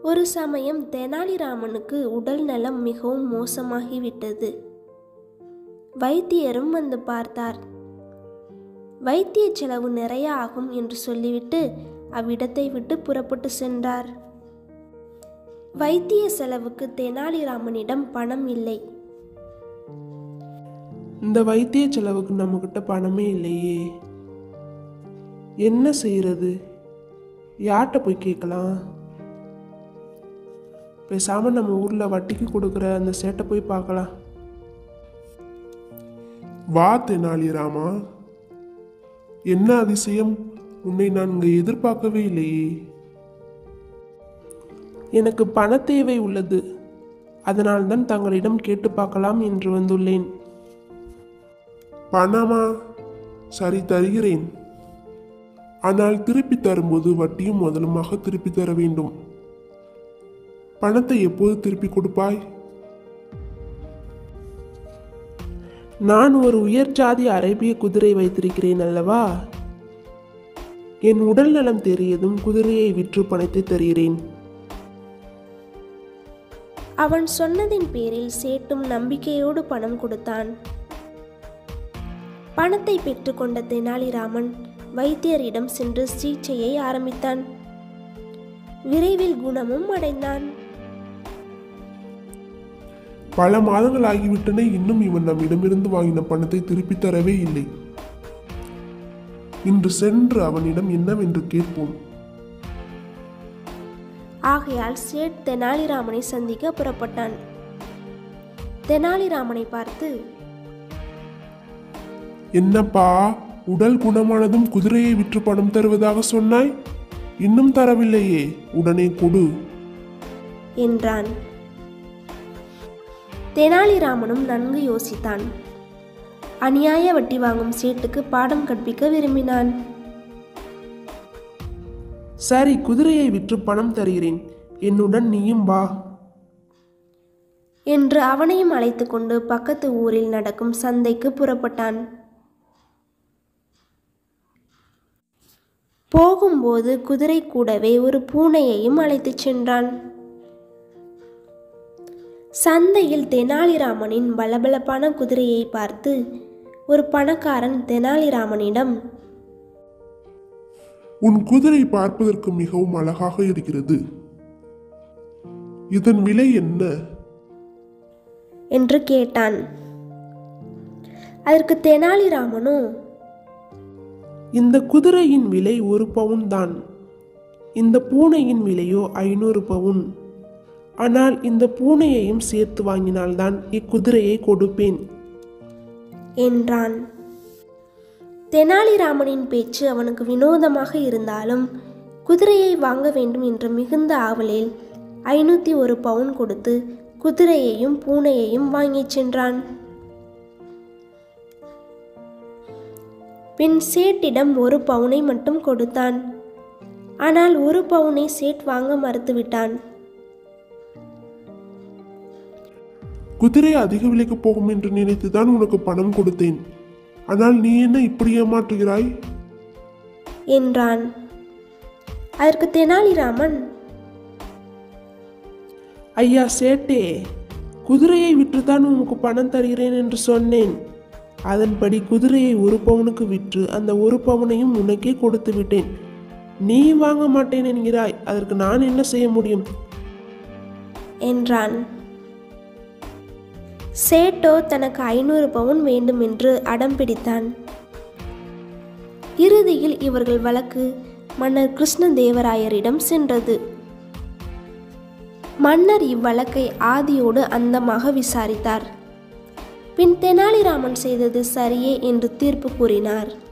ஒரு சமயம் தெனாலிராமனுக்கு உடல் நலம் மிகவும் மோசமாகிவிட்டது வைத்தியரும் வந்து பார்த்தார் வைத்திய செலவு நிறைய ஆகும் என்று சொல்லிவிட்டு அவ்விடத்தை விட்டு புறப்பட்டு சென்றார் வைத்திய செலவுக்கு தெனாலிராமனிடம் பணம் இல்லை இந்த வைத்திய செலவுக்கு நம்மக்கிட்ட பணமே இல்லையே என்ன செய்யறது யார்கிட்ட போய் கேட்கலாம் பேசாம நம்ம ஊர்ல வட்டிக்கு கொடுக்குற அந்த சேட்டை போய் பார்க்கலாம் வா தெனாலிராமா என்ன அதிசயம் உன்னை நான் இங்கே எதிர்பார்க்கவே இல்லையே எனக்கு பண தேவை உள்ளது அதனால்தான் தங்களிடம் கேட்டு பார்க்கலாம் என்று வந்துள்ளேன் பணமா சரி தருகிறேன் ஆனால் திருப்பி தரும்போது வட்டியும் முதலுமாக திருப்பி தர வேண்டும் பணத்தை எப்போது திருப்பி கொடுப்பாய் நான் ஒரு உயர் ஜாதி அரேபிய குதிரை வைத்திருக்கிறேன் அல்லவா என் உடல் நலம் தெரியதும் குதிரையை விற்று பணத்தை தருகிறேன் அவன் சொன்னதின் பேரில் சேட்டும் நம்பிக்கையோடு பணம் கொடுத்தான் பணத்தை பெற்றுக்கொண்ட தெனாலிராமன் வைத்தியரிடம் சென்று சிகிச்சையை ஆரம்பித்தான் விரைவில் குணமும் அடைந்தான் பல மாதங்கள் ஆகிவிட்டன இன்னும் இவன் நம்மிடமிருந்து வாங்கின பணத்தை திருப்பி தரவே இல்லை இன்று சென்று அவனிடம் என்னவென்று கேட்போம் ஆகையால் சேட் தெனாலிராமனை சந்திக்க புறப்பட்டான் தெனாலிராமனை பார்த்து என்னப்பா உடல் குணமானதும் குதிரையை விற்று பணம் தருவதாக சொன்னாய் இன்னும் தரவில்லையே உடனே கொடு என்றான் தெனாலிராமனும் நன்கு யோசித்தான் அநியாய வட்டி வாங்கும் சேட்டுக்கு பாடம் கற்பிக்க விரும்பினான் சரி குதிரையை விற்று பணம் தருகிறேன் என்னுடன் நீயும் வா என்று அவனையும் அழைத்து கொண்டு பக்கத்து ஊரில் நடக்கும் சந்தைக்கு புறப்பட்டான் போகும்போது குதிரை கூடவே ஒரு பூனையையும் அழைத்துச் சென்றான் சந்தையில் தெனாலிராமனின் பளபளப்பான குதிரையை பார்த்து ஒரு பணக்காரன் தெனாலிராமனிடம் உன் குதிரை பார்ப்பதற்கு மிகவும் அழகாக இருக்கிறது இதன் விலை என்ன என்று கேட்டான் அதற்கு தெனாலிராமனோ இந்த குதிரையின் விலை ஒரு பவுன் தான் இந்த பூனையின் விலையோ ஐநூறு பவுன் ஆனால் இந்த பூனையையும் சேர்த்து வாங்கினால்தான் இக்குதிரையை கொடுப்பேன் என்றான் தெனாலிராமனின் பேச்சு அவனுக்கு வினோதமாக இருந்தாலும் குதிரையை வாங்க வேண்டும் என்ற மிகுந்த ஆவலில் ஐநூற்றி ஒரு பவுன் கொடுத்து குதிரையையும் பூனையையும் வாங்கிச் சென்றான் பின் சேட்டிடம் ஒரு பவுனை மட்டும் கொடுத்தான் ஆனால் ஒரு பவுனை சேட் வாங்க மறுத்துவிட்டான் குதிரை அதிக விலைக்கு போகும் என்று நினைத்துதான் உனக்கு பணம் கொடுத்தேன் ஆனால் நீ என்ன இப்படி ஏமாற்றுகிறாய் என்றான் அதற்கு தெனாலிராமன் ஐயா சேட்டே குதிரையை விற்றுத்தான் உனக்கு பணம் தருகிறேன் என்று சொன்னேன் அதன்படி குதிரையை ஒரு பவுனுக்கு விற்று அந்த ஒரு பவுனையும் உனக்கே கொடுத்து விட்டேன் நீ வாங்க மாட்டேன் என்கிறாய் அதற்கு நான் என்ன செய்ய முடியும் என்றான் சேட்டோ தனக்கு ஐநூறு பவுன் வேண்டும் என்று அடம் பிடித்தான் இறுதியில் இவர்கள் வழக்கு மன்னர் கிருஷ்ணதேவராயரிடம் சென்றது மன்னர் இவ்வழக்கை ஆதியோடு அந்தமாக விசாரித்தார் பின் தெனாலிராமன் செய்தது சரியே என்று தீர்ப்பு கூறினார்